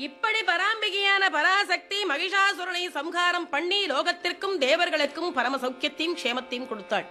இப்படி பராம்பிகையான பராசக்தி மகிஷாசுரனை சம்ஹாரம் பண்ணி லோகத்திற்கும் தேவர்களுக்கும் பரம சௌக்கியத்தையும் க்ஷேமத்தையும் கொடுத்தாள்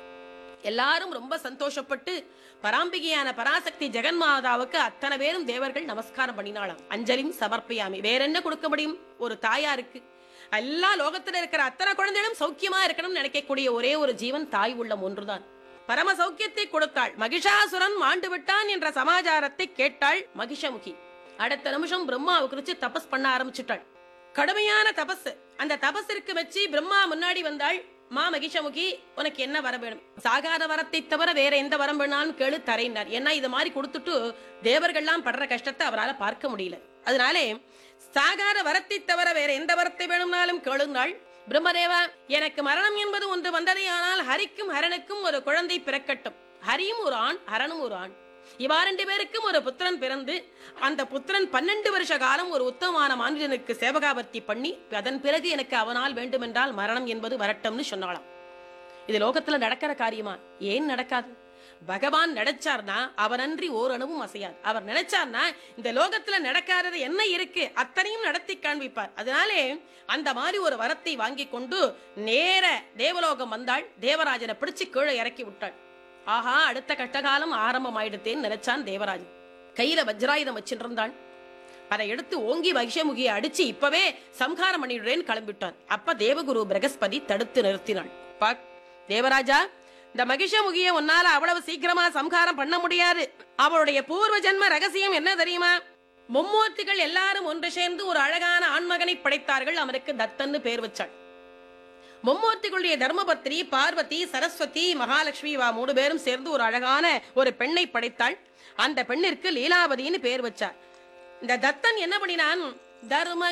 எல்லாரும் ரொம்ப சந்தோஷப்பட்டு பராம்பிகையான பராசக்தி ஜெகன்மாதாவுக்கு அத்தனை பேரும் தேவர்கள் நமஸ்காரம் பண்ணினாளாம் அஞ்சலியும் சமர்ப்பியாமி வேற என்ன கொடுக்க முடியும் ஒரு தாயாருக்கு எல்லா லோகத்துல இருக்கிற அத்தனை குழந்தைகளும் சௌக்கியமா இருக்கணும்னு நினைக்கக்கூடிய ஒரே ஒரு ஜீவன் தாய் உள்ளம் ஒன்றுதான் பரம சௌக்கியத்தை கொடுத்தாள் மகிஷாசுரன் மாண்டு விட்டான் என்ற சமாச்சாரத்தை கேட்டாள் மகிஷமுகி அடுத்த நிமிஷம் பிரம்மாவை குறிச்சு தபஸ் பண்ண ஆரம்பிச்சுட்டாள் கடுமையான தபஸ் அந்த தபஸிற்கு வச்சு பிரம்மா முன்னாடி வந்தாள் மா மகிஷமுகி உனக்கு என்ன வரம் வேணும் சாகாத வரத்தை தவிர வேற எந்த வரம் வேணாலும் கேளு தரையினார் ஏன்னா இது மாதிரி கொடுத்துட்டு தேவர்கள்லாம் படுற கஷ்டத்தை அவரால் பார்க்க முடியல அதனாலே சாகாத வரத்தை தவிர வேற எந்த வரத்தை வேணும்னாலும் கேளுங்கள் பிரம்மதேவா எனக்கு மரணம் என்பது ஒன்று வந்ததே ஆனால் ஹரிக்கும் ஹரனுக்கும் ஒரு குழந்தை பிறக்கட்டும் ஹரியும் ஒரு ஆண் ஹரனும் ஒரு ஆண் இவா ரெண்டு பேருக்கும் ஒரு புத்திரன் பிறந்து அந்த புத்திரன் பன்னெண்டு வருஷ காலம் ஒரு உத்தமமான மாநிலனுக்கு சேவகாபர்த்தி பண்ணி அதன் பிறகு எனக்கு அவனால் வேண்டுமென்றால் மரணம் என்பது வரட்டும்னு சொன்னாளாம் இது லோகத்துல நடக்கிற காரியமா ஏன் நடக்காது பகவான் நினைச்சார்னா அவரன்றி ஓரணுவும் அசையாது அவர் நினைச்சார்னா இந்த லோகத்துல நடக்காதது என்ன இருக்கு அத்தனையும் நடத்தி காண்பிப்பார் அதனாலே அந்த மாதிரி ஒரு வரத்தை வாங்கி கொண்டு நேர தேவலோகம் வந்தாள் தேவராஜனை பிடிச்சு கீழே இறக்கி விட்டாள் ஆஹா அடுத்த கட்டகாலம் ஆரம்பம் ஆயிடுத்தேன்னு நினைச்சான் தேவராஜன் கையில வஜ்ராயுதம் வச்சுட்டு இருந்தான் அதை எடுத்து ஓங்கி மகிஷமுகியை அடிச்சு இப்பவே சம்ஹாரம் பண்ணிடுறேன்னு கிளம்பிட்டான் அப்ப தேவகுரு பிரகஸ்பதி தடுத்து நிறுத்தினாள் பாக் தேவராஜா இந்த மகிஷமுகிய உன்னால அவ்வளவு சீக்கிரமா சம்ஹாரம் பண்ண முடியாது அவளுடைய பூர்வ ஜென்ம ரகசியம் என்ன தெரியுமா மும்மூர்த்திகள் எல்லாரும் ஒன்று சேர்ந்து ஒரு அழகான ஆண்மகனை படைத்தார்கள் அவனுக்கு தத்தன்னு பேர் வச்சாள் மும்மூர்த்திகளுடைய தர்மபத்ரி பார்வதி சரஸ்வதி மகாலட்சுமி வா மூணு பேரும் சேர்ந்து ஒரு அழகான ஒரு பெண்ணை படைத்தாள் அந்த பெண்ணிற்கு லீலாவதின்னு பேர் வச்சார் இந்த தத்தன் என்ன பண்ணினான் தர்ம